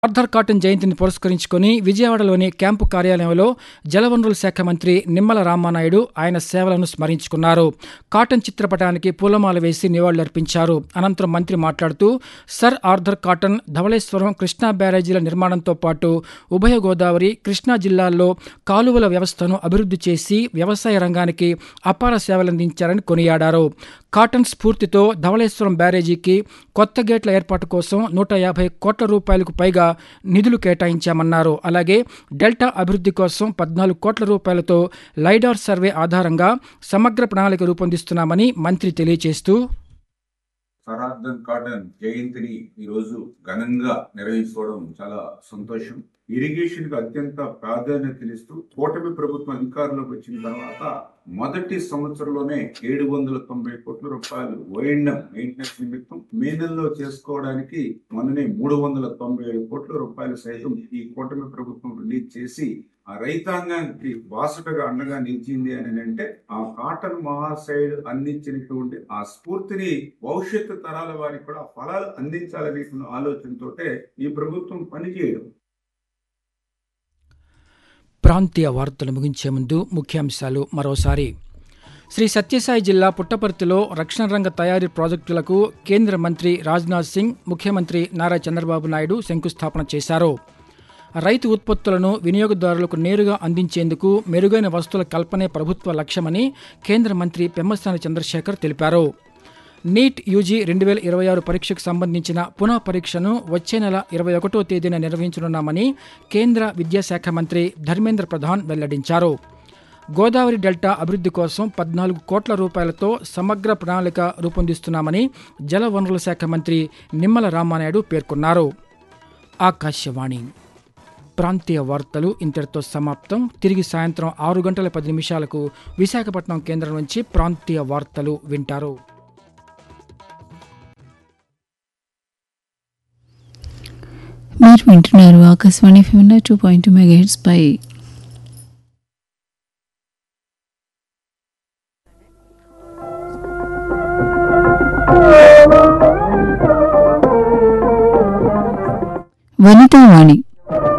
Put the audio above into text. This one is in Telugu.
ఆర్థర్ కాటన్ జయంతిని పురస్కరించుకుని విజయవాడలోని క్యాంపు కార్యాలయంలో జలవనరుల శాఖ మంత్రి నిమ్మల రామానాయుడు ఆయన సేవలను స్మరించుకున్నారు కాటన్ చిత్రపటానికి పూలమాల వేసి నివాళులర్పించారు అనంతరం మంత్రి మాట్లాడుతూ sir Arthur Cotton Dhavaleswaram Krishna బ్యారేజీల నిర్మాణంతో పాటు ఉభయ గోదావరి కృష్ణా జిల్లాల్లో కాలువల వ్యవస్థను అభివృద్ధి చేసి వ్యవసాయ రంగానికి అపార సేవలందించారని కొనియాడారు కాటన్ స్ఫూర్తితో ధవళేశ్వరం బ్యారేజీకి కొత్త గేట్ల ఏర్పాటు కోసం నూట యాభై కోట్ల రూపాయలకు పైగా నిధులు కేటాయించామన్నారు అలాగే డెల్టా అభివృద్ధి కోసం పద్నాలుగు కోట్ల రూపాయలతో లైడార్ సర్వే ఆధారంగా సమగ్ర ప్రణాళిక రూపొందిస్తున్నామని మంత్రి తెలియజేస్తూ సరార్థన్ కాటన్ జయంతిని ఈ రోజు ఘనంగా నిర్వహించుకోవడం చాలా సంతోషం ఇరిగేషన్ కు అత్యంత ప్రాధాన్యత ఇస్తూ కూటమి ప్రభుత్వం అధికారంలోకి వచ్చిన తర్వాత మొదటి సంవత్సరంలోనే ఏడు వందల తొంభై కోట్ల రూపాయలు ఓఎండం మెయింటెనెన్స్ నిమిత్తం మే నెలలో చేసుకోవడానికి మొన్ననే మూడు వందల తొంభై ఏడు కోట్ల రూపాయలు సైతం ఈ కూటమి ప్రభుత్వం రిలీజ్ చేసి ఆ రైతాంగానికి బాసటగా అండగా నిలిచింది అని అంటే ఆ కాటన్ మహాసైడ్ అందించినటువంటి ఆ స్ఫూర్తిని భవిష్యత్తు తరాల వారికి కూడా ఫలాలు అందించాలనే ఆలోచనతోటే ఈ ప్రభుత్వం పనిచేయడం ప్రాంతీయ వార్తలు ముగించే ముందు ముఖ్యాంశాలు మరోసారి శ్రీ సత్యసాయి జిల్లా పుట్టపర్తిలో రక్షణ రంగ తయారీ ప్రాజెక్టులకు కేంద్ర మంత్రి రాజ్నాథ్ సింగ్ ముఖ్యమంత్రి నారా చంద్రబాబు నాయుడు శంకుస్థాపన చేశారు రైతు ఉత్పత్తులను వినియోగదారులకు నేరుగా అందించేందుకు మెరుగైన వస్తువుల కల్పనే ప్రభుత్వ లక్ష్యమని కేంద్ర మంత్రి పెమ్మసాని చంద్రశేఖర్ తెలిపారు నీట్ యూజీ రెండు వేల ఇరవై ఆరు పరీక్షకు సంబంధించిన పునః పరీక్షను వచ్చే నెల ఇరవై ఒకటో తేదీన నిర్వహించనున్నామని కేంద్ర విద్యాశాఖ మంత్రి ధర్మేంద్ర ప్రధాన్ వెల్లడించారు గోదావరి డెల్టా అభివృద్ధి కోసం పద్నాలుగు కోట్ల రూపాయలతో సమగ్ర ప్రణాళిక రూపొందిస్తున్నామని జల వనరుల శాఖ మంత్రి నిమ్మల రామానాయుడు పేర్కొన్నారు ఆకాశవాణి ప్రాంతీయ వార్తలు ఇంతటితో సమాప్తం తిరిగి సాయంత్రం ఆరు గంటల పది నిమిషాలకు విశాఖపట్నం కేంద్రం నుంచి ప్రాంతీయ వార్తలు వింటారు మీరు వింటున్నారు ఆకాశవాణి ఫివెన్ టూ పాయింట్ టూ మెగాహెట్స్ పై వనితావాణి